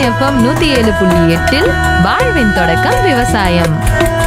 FM நூத்தி ஏழு புள்ளி எட்டில் வாழ்வின் தொடக்கம் விவசாயம்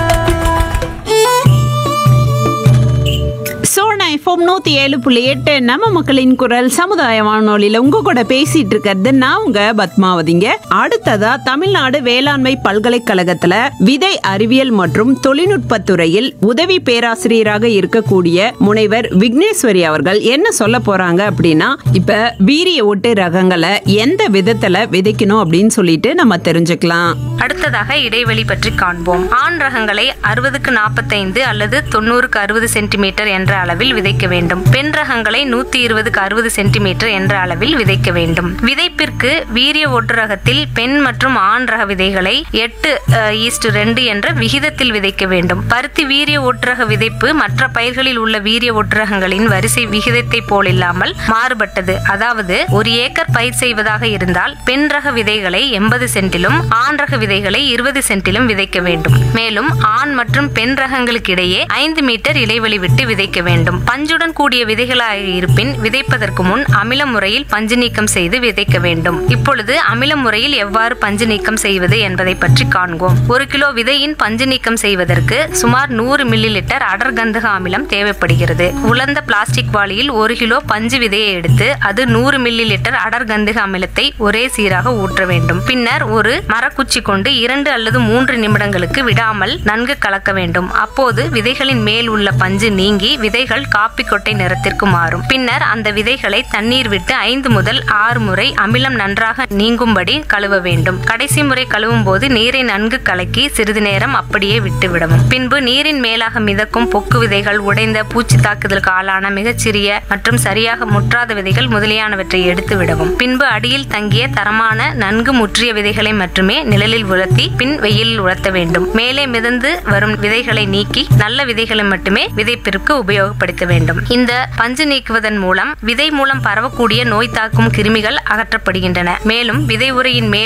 சோனா எஃப்எம் நூத்தி ஏழு புள்ளி எட்டு நம்ம மக்களின் குரல் சமுதாய வானொலியில உங்க கூட பேசிட்டு இருக்கிறது நான் உங்க பத்மாவதிங்க அடுத்ததா தமிழ்நாடு வேளாண்மை பல்கலைக்கழகத்துல விதை அறிவியல் மற்றும் தொழில்நுட்பத் துறையில் உதவி பேராசிரியராக இருக்கக்கூடிய முனைவர் விக்னேஸ்வரி அவர்கள் என்ன சொல்ல போறாங்க அப்படின்னா இப்ப வீரிய ஒட்டு ரகங்களை எந்த விதத்துல விதைக்கணும் அப்படின்னு சொல்லிட்டு நம்ம தெரிஞ்சுக்கலாம் அடுத்ததாக இடைவெளி பற்றி காண்போம் ஆண் ரகங்களை அறுபதுக்கு நாற்பத்தைந்து அல்லது தொண்ணூறுக்கு அறுபது சென்டிமீட்டர் என்ற அளவில் விதைக்க வேண்டும் பெண் ரகங்களை நூத்தி இருபதுக்கு அறுபது சென்டிமீட்டர் என்ற அளவில் விதைக்க வேண்டும் விதைப்பிற்கு வீரிய ஒட்டு ரகத்தில் பெண் மற்றும் ஆண் ரக விதைகளை எட்டு ஈஸ்ட் ரெண்டு என்ற விகிதத்தில் விதைக்க வேண்டும் பருத்தி வீரிய ஒட்டுரக விதைப்பு மற்ற பயிர்களில் உள்ள வீரிய ஒட்டுரகங்களின் வரிசை விகிதத்தை போலில்லாமல் மாறுபட்டது அதாவது ஒரு ஏக்கர் பயிர் செய்வதாக இருந்தால் பெண் ரக விதைகளை எண்பது சென்டிலும் ஆண் ரக விதைகளை இருபது சென்டிலும் விதைக்க வேண்டும் மேலும் ஆண் மற்றும் பெண் ரகங்களுக்கு இடையே ஐந்து மீட்டர் இடைவெளி விட்டு விதைக்க வேண்டும் பஞ்சுடன் கூடிய விதைகளாக இருப்பின் விதைப்பதற்கு முன் அமில முறையில் பஞ்சு நீக்கம் செய்து விதைக்க வேண்டும் இப்பொழுது அமில முறையில் எவ்வாறு பஞ்சு நீக்கம் செய்வது என்பதை பற்றி காண்போம் ஒரு கிலோ விதையின் பஞ்சு நீக்கம் செய்வதற்கு சுமார் நூறு மில்லி லிட்டர் அடர் கந்தக அமிலம் தேவைப்படுகிறது உலர்ந்த பிளாஸ்டிக் வாளியில் ஒரு கிலோ பஞ்சு விதையை எடுத்து அது நூறு மில்லி லிட்டர் அடர் கந்தக அமிலத்தை ஒரே சீராக ஊற்ற வேண்டும் பின்னர் ஒரு மரக்குச்சி கொண்டு இரண்டு அல்லது மூன்று நிமிடங்களுக்கு விடாமல் நன்கு கலக்க வேண்டும் அப்போது விதைகளின் மேல் உள்ள பஞ்சு நீங்கி விதைகள் காப்பி கொட்டை நிறத்திற்கு மாறும் பின்னர் அந்த விதைகளை தண்ணீர் விட்டு ஐந்து முதல் ஆறு முறை அமிலம் நன்றாக நீங்கும்படி கழுவ வேண்டும் கடைசி முறை கழுவும் போது நீரை நன்கு கலக்கி சிறிது நேரம் அப்படியே விட்டு விடவும் பின்பு நீரின் மேலாக மிதக்கும் பொக்கு விதைகள் உடைந்த பூச்சி தாக்குதலுக்கு ஆளான மிகச்சிறிய மற்றும் சரியாக முற்றாத விதைகள் முதலியானவற்றை எடுத்து விடவும் பின்பு அடியில் தங்கிய தரமான நன்கு முற்றிய விதைகளை மட்டுமே நிழலில் உலர்த்தி பின் வெயிலில் உலர்த்த வேண்டும் மேலே மிதந்து வரும் விதைகளை நீக்கி நல்ல விதைகளை மட்டுமே விதைப்பிற்கு உபயோகப்படுத்த வேண்டும் இந்த பஞ்சு நீக்குவதன் மூலம் விதை மூலம் பரவக்கூடிய நோய் தாக்கும் கிருமிகள் அகற்றப்படுகின்றன மேலும் விதை உரையின் மேல்